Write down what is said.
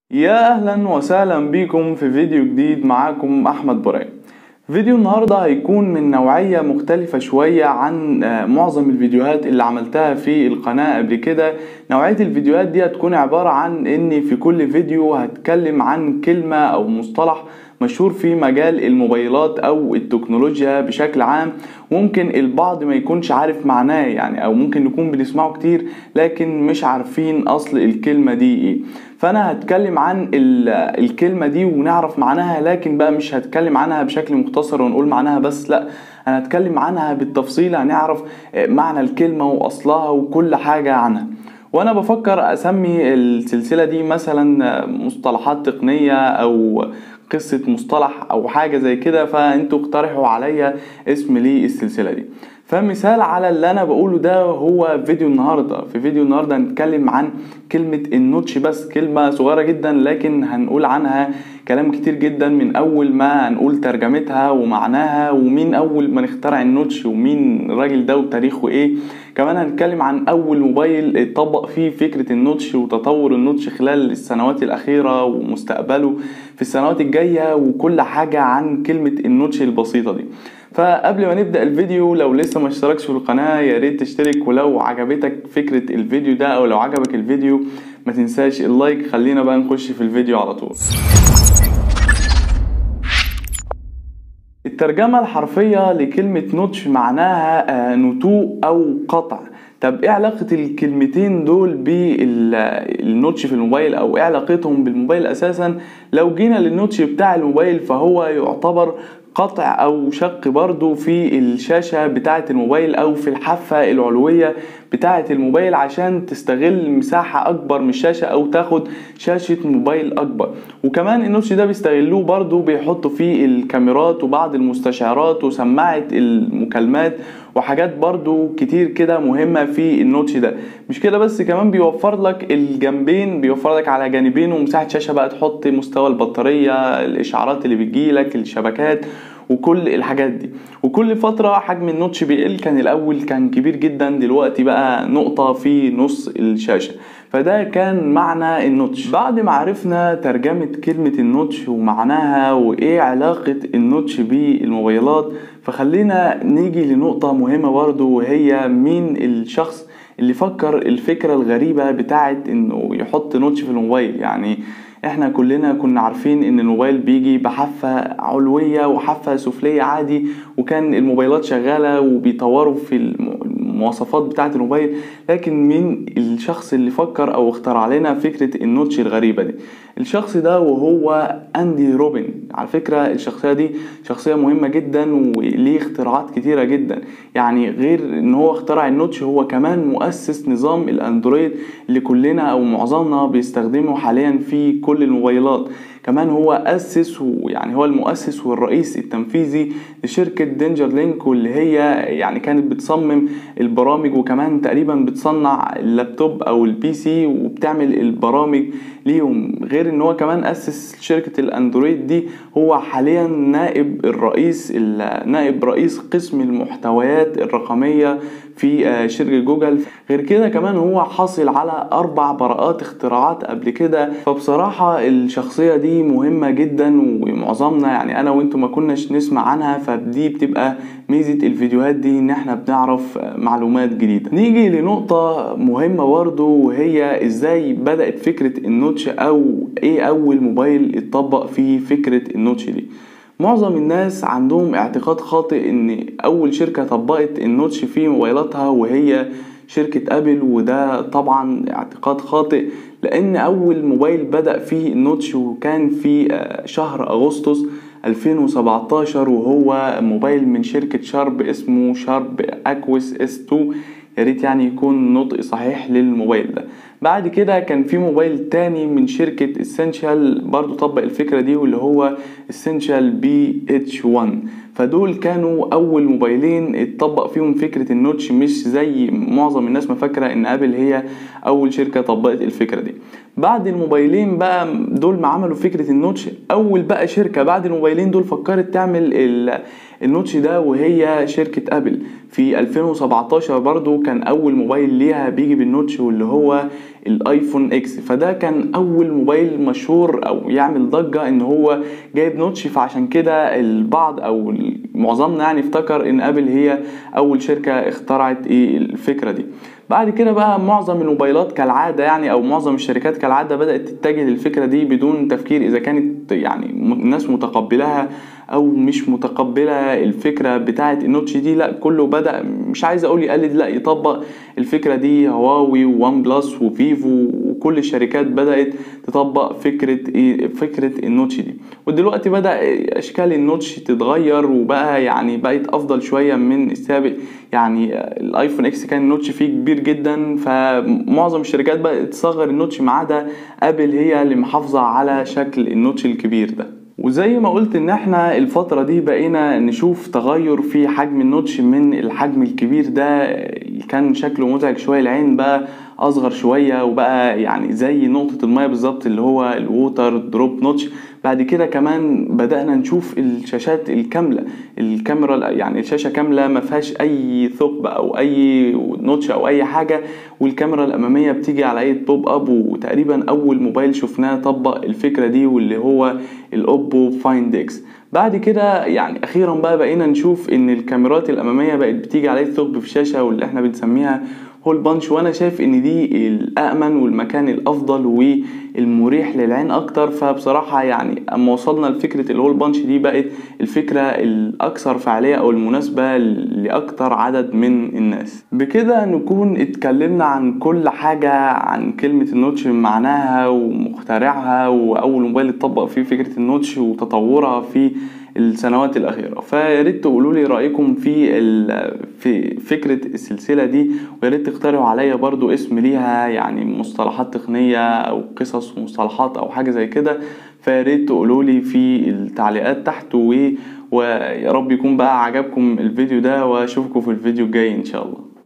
يا اهلا وسهلا بيكم في فيديو جديد معاكم احمد براي فيديو النهاردة هيكون من نوعية مختلفة شوية عن آه، معظم الفيديوهات اللي عملتها في القناة قبل كده نوعية الفيديوهات دي هتكون عبارة عن اني في كل فيديو هتكلم عن كلمة او مصطلح مشهور في مجال الموبايلات او التكنولوجيا بشكل عام ممكن البعض ما يكونش عارف معناه يعني او ممكن نكون بنسمعه كتير لكن مش عارفين اصل الكلمة دي ايه فانا هتكلم عن ال- الكلمة دي ونعرف معناها لكن بقى مش هتكلم عنها بشكل مختصر ونقول معناها بس لا انا هتكلم عنها بالتفصيل هنعرف معنى الكلمة واصلها وكل حاجة عنها وانا بفكر اسمي السلسلة دي مثلا مصطلحات تقنية او قصة مصطلح او حاجة زي كده فانتوا اقترحوا عليا اسم للسلسلة دي فمثال على اللي انا بقوله ده هو فيديو النهارده في فيديو النهارده هنتكلم عن كلمه النوتش بس كلمه صغيره جدا لكن هنقول عنها كلام كتير جدا من اول ما هنقول ترجمتها ومعناها ومين اول من اخترع النوتش ومين الراجل ده وتاريخه ايه كمان هنتكلم عن اول موبايل اتطبق فيه فكره النوتش وتطور النوتش خلال السنوات الاخيره ومستقبله في السنوات الجايه وكل حاجه عن كلمه النوتش البسيطه دي فقبل ما نبدا الفيديو لو لسه ما اشتركش في القناه يا ريت تشترك ولو عجبتك فكره الفيديو ده او لو عجبك الفيديو ما تنساش اللايك خلينا بقى نخش في الفيديو على طول الترجمة الحرفية لكلمة نوتش معناها آه، نتوء أو قطع طب ايه علاقة الكلمتين دول بالنوتش في الموبايل او ايه علاقتهم بالموبايل اساسا لو جينا للنوتش بتاع الموبايل فهو يعتبر قطع او شق برضو في الشاشة بتاعة الموبايل او في الحافة العلوية بتاعة الموبايل عشان تستغل مساحة اكبر من الشاشة او تاخد شاشة موبايل اكبر وكمان النوتش ده بيستغلوه برضو بيحطوا فيه الكاميرات وبعض المستشعرات وسماعة المكالمات وحاجات برضو كتير كده مهمة في النوتش ده مش كده بس كمان بيوفر لك الجنبين بيوفر لك على جانبين ومساحة شاشة بقى تحط مستوى البطارية الاشعارات اللي بتجيلك الشبكات وكل الحاجات دي وكل فترة حجم النوتش بيقل كان الأول كان كبير جدا دلوقتي بقى نقطة في نص الشاشة فده كان معنى النوتش بعد ما عرفنا ترجمة كلمة النوتش ومعناها وإيه علاقة النوتش بالموبايلات فخلينا نيجي لنقطة مهمة برضو وهي مين الشخص اللي فكر الفكرة الغريبة بتاعت إنه يحط نوتش في الموبايل يعني احنا كلنا كنا عارفين ان الموبايل بيجي بحافة علوية وحافة سفلية عادي وكان الموبايلات شغالة وبيطوروا في المواصفات بتاعة الموبايل لكن مين الشخص اللي فكر او اخترع لنا فكرة النوتش الغريبة دي الشخص ده وهو اندي روبن على فكرة الشخصية دي شخصية مهمة جدا وليه اختراعات كتيرة جدا يعني غير ان هو اخترع النوتش هو كمان مؤسس نظام الاندرويد اللي كلنا او معظمنا بيستخدمه حاليا في كل الموبايلات كمان هو أسس ويعني هو المؤسس والرئيس التنفيذي لشركة دينجر لينك واللي هي يعني كانت بتصمم البرامج وكمان تقريبا بتصنع اللابتوب أو البي سي وبتعمل البرامج ليهم غير ان هو كمان أسس شركة الأندرويد دي هو حاليا نائب الرئيس نائب رئيس قسم المحتويات الرقمية في شركة جوجل غير كده كمان هو حاصل على أربع براءات اختراعات قبل كده فبصراحة الشخصية دي مهمة جدا ومعظمنا يعني أنا وأنتم ما كناش نسمع عنها فدي بتبقى ميزة الفيديوهات دي إن احنا بنعرف معلومات جديدة نيجي لنقطة مهمة برضو وهي إزاي بدأت فكرة النوتش أو إيه أول موبايل اتطبق فيه فكرة النوتش دي معظم الناس عندهم اعتقاد خاطئ ان اول شركة طبقت النوتش في موبايلاتها وهي شركة ابل وده طبعا اعتقاد خاطئ لان اول موبايل بدأ فيه النوتش وكان في شهر اغسطس 2017 وهو موبايل من شركة شارب اسمه شارب اكوس اس 2 يا ريت يعني يكون نطق صحيح للموبايل ده بعد كده كان في موبايل تاني من شركة اسينشال برضو طبق الفكرة دي واللي هو اسينشال بي اتش 1 فدول كانوا اول موبايلين اتطبق فيهم فكرة النوتش مش زي معظم الناس ما فاكرة ان ابل هي اول شركة طبقت الفكرة دي بعد الموبايلين بقى دول ما عملوا فكرة النوتش اول بقى شركة بعد الموبايلين دول فكرت تعمل النوتش ده وهي شركة ابل في 2017 برضو كان اول موبايل ليها بيجي بالنوتش واللي هو الايفون اكس فده كان اول موبايل مشهور او يعمل ضجة ان هو جايب نوتش فعشان كده البعض او معظمنا يعني افتكر ان ابل هي اول شركة اخترعت ايه الفكرة دي بعد كده بقى معظم الموبايلات كالعاده يعني او معظم الشركات كالعاده بدات تتجه للفكره دي بدون تفكير اذا كانت يعني الناس متقبلاها او مش متقبله الفكره بتاعه النوتش دي لا كله بدا مش عايز اقول يقلد لا يطبق الفكره دي هواوي وون بلس وفيفو وكل الشركات بدات تطبق فكره ايه فكره النوتش دي ودلوقتي بدا اشكال النوتش تتغير وبقى يعني بقت افضل شويه من السابق يعني الايفون اكس كان النوتش فيه كبير جدا فمعظم الشركات بقت تصغر النوتش ما عدا ابل هي اللي محافظه على شكل النوتش الكبير ده وزي ما قلت ان احنا الفترة دي بقينا نشوف تغير في حجم النوتش من الحجم الكبير ده كان شكله مزعج شوية العين بقى اصغر شوية وبقى يعني زي نقطة المية بالظبط اللي هو الووتر دروب نوتش بعد كده كمان بدأنا نشوف الشاشات الكاملة الكاميرا يعني الشاشة كاملة ما فيهاش أي ثقب أو أي نوتش أو أي حاجة والكاميرا الأمامية بتيجي على أي بوب أب وتقريبا أول موبايل شفناه طبق الفكرة دي واللي هو الأوبو فايند إكس بعد كده يعني اخيرا بقى بقينا نشوف ان الكاميرات الاماميه بقت بتيجي عليه ثقب في الشاشه واللي احنا بنسميها هول بانش وانا شايف ان دي الامن والمكان الافضل والمريح للعين اكتر فبصراحه يعني اما وصلنا لفكره الهول بانش دي بقت الفكره الاكثر فعاليه او المناسبه لاكتر عدد من الناس بكده نكون اتكلمنا عن كل حاجه عن كلمه النوتش معناها ومخترعها واول موبايل اتطبق فيه فكره النوتش وتطورها في السنوات الأخيرة فيا ريت تقولوا لي رأيكم في في فكرة السلسلة دي ويا ريت تقترحوا عليا برضو اسم ليها يعني مصطلحات تقنية أو قصص ومصطلحات أو حاجة زي كده فيا ريت تقولوا لي في التعليقات تحت و... ويا رب يكون بقى عجبكم الفيديو ده واشوفكم في الفيديو الجاي ان شاء الله